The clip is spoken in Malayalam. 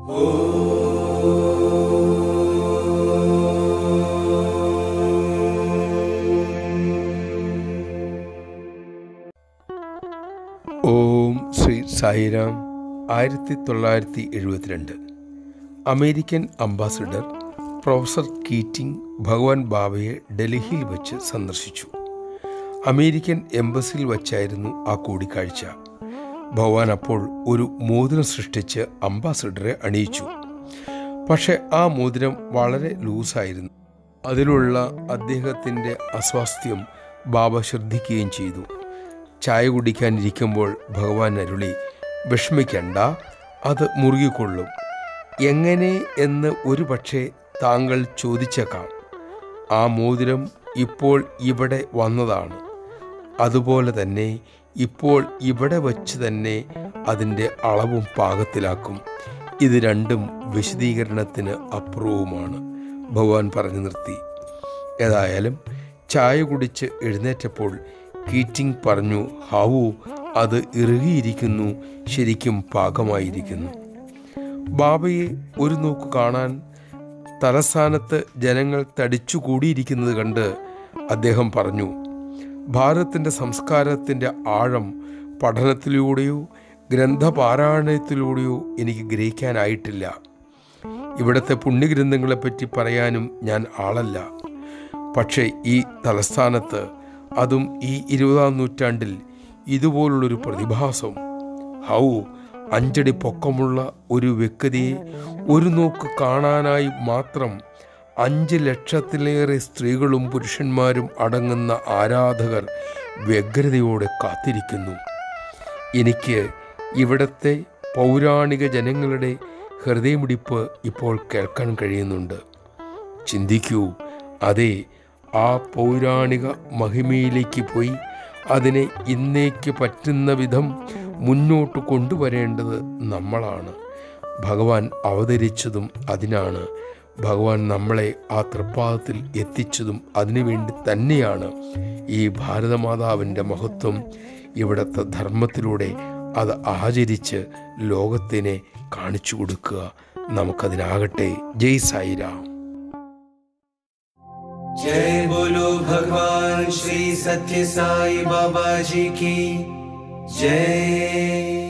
ഓം ശ്രീ സായിരാം ആയിരത്തി തൊള്ളായിരത്തി എഴുപത്തിരണ്ട് അമേരിക്കൻ അംബാസിഡർ പ്രൊഫസർ കീറ്റിംഗ് ഭഗവാൻ ബാബയെ ഡൽഹിയിൽ വെച്ച് സന്ദർശിച്ചു അമേരിക്കൻ എംബസിയിൽ വച്ചായിരുന്നു ആ കൂടിക്കാഴ്ച ഭഗവാൻ അപ്പോൾ ഒരു മോതിരം സൃഷ്ടിച്ച് അംബാസിഡറെ അണിയിച്ചു പക്ഷെ ആ മോതിരം വളരെ ലൂസായിരുന്നു അതിലുള്ള അദ്ദേഹത്തിൻ്റെ അസ്വാസ്ഥ്യം ബാബ ശ്രദ്ധിക്കുകയും ചെയ്തു ചായ കുടിക്കാനിരിക്കുമ്പോൾ ഭഗവാൻ അരുളി വിഷമിക്കണ്ട അത് മുറുകിക്കൊള്ളും എങ്ങനെ എന്ന് ഒരു പക്ഷേ താങ്കൾ ചോദിച്ചേക്കാം ആ മോതിരം ഇപ്പോൾ ഇവിടെ വന്നതാണ് അതുപോലെ തന്നെ ഇപ്പോൾ ഇവിടെ വച്ച് തന്നെ അതിൻ്റെ അളവും പാകത്തിലാക്കും ഇത് രണ്ടും വിശദീകരണത്തിന് അപ്പുറവുമാണ് ഭഗവാൻ പറഞ്ഞു നിർത്തി ഏതായാലും ചായ കുടിച്ച് എഴുന്നേറ്റപ്പോൾ കീറ്റിംഗ് പറഞ്ഞു ഹാവു അത് ഇറുകിയിരിക്കുന്നു ശരിക്കും പാകമായിരിക്കുന്നു ബാബയെ ഒരു നോക്ക് കാണാൻ തലസ്ഥാനത്ത് ജനങ്ങൾ തടിച്ചുകൂടിയിരിക്കുന്നത് കണ്ട് അദ്ദേഹം പറഞ്ഞു ഭാരതത്തിൻ്റെ സംസ്കാരത്തിൻ്റെ ആഴം പഠനത്തിലൂടെയോ ഗ്രന്ഥപാരായണത്തിലൂടെയോ എനിക്ക് ഗ്രഹിക്കാനായിട്ടില്ല ഇവിടുത്തെ പുണ്യഗ്രന്ഥങ്ങളെപ്പറ്റി പറയാനും ഞാൻ ആളല്ല പക്ഷേ ഈ തലസ്ഥാനത്ത് അതും ഈ ഇരുപതാം നൂറ്റാണ്ടിൽ ഇതുപോലുള്ളൊരു പ്രതിഭാസം ഹൗ അഞ്ചടി പൊക്കമുള്ള ഒരു വ്യക്തിയെ ഒരു നോക്ക് കാണാനായി മാത്രം അഞ്ച് ലക്ഷത്തിലേറെ സ്ത്രീകളും പുരുഷന്മാരും അടങ്ങുന്ന ആരാധകർ വ്യഗ്രതയോടെ കാത്തിരിക്കുന്നു എനിക്ക് ഇവിടത്തെ പൗരാണിക ജനങ്ങളുടെ ഹൃദയമിടിപ്പ് ഇപ്പോൾ കേൾക്കാൻ കഴിയുന്നുണ്ട് ചിന്തിക്കൂ അതെ ആ പൗരാണിക മഹിമയിലേക്ക് പോയി അതിനെ ഇന്നേക്ക് പറ്റുന്ന വിധം മുന്നോട്ട് കൊണ്ടുവരേണ്ടത് നമ്മളാണ് ഭഗവാൻ അവതരിച്ചതും അതിനാണ് ഭഗവാൻ നമ്മളെ ആ തൃപ്പാദത്തിൽ എത്തിച്ചതും അതിനുവേണ്ടി തന്നെയാണ് ഈ ഭാരതമാതാവിൻ്റെ മഹത്വം ഇവിടുത്തെ ധർമ്മത്തിലൂടെ അത് ആചരിച്ച് ലോകത്തിനെ കാണിച്ചു കൊടുക്കുക നമുക്കതിനാകട്ടെ ജയ് സായിരാം जय बोलो भगवान श्री सत्य साई बाबा जी की जय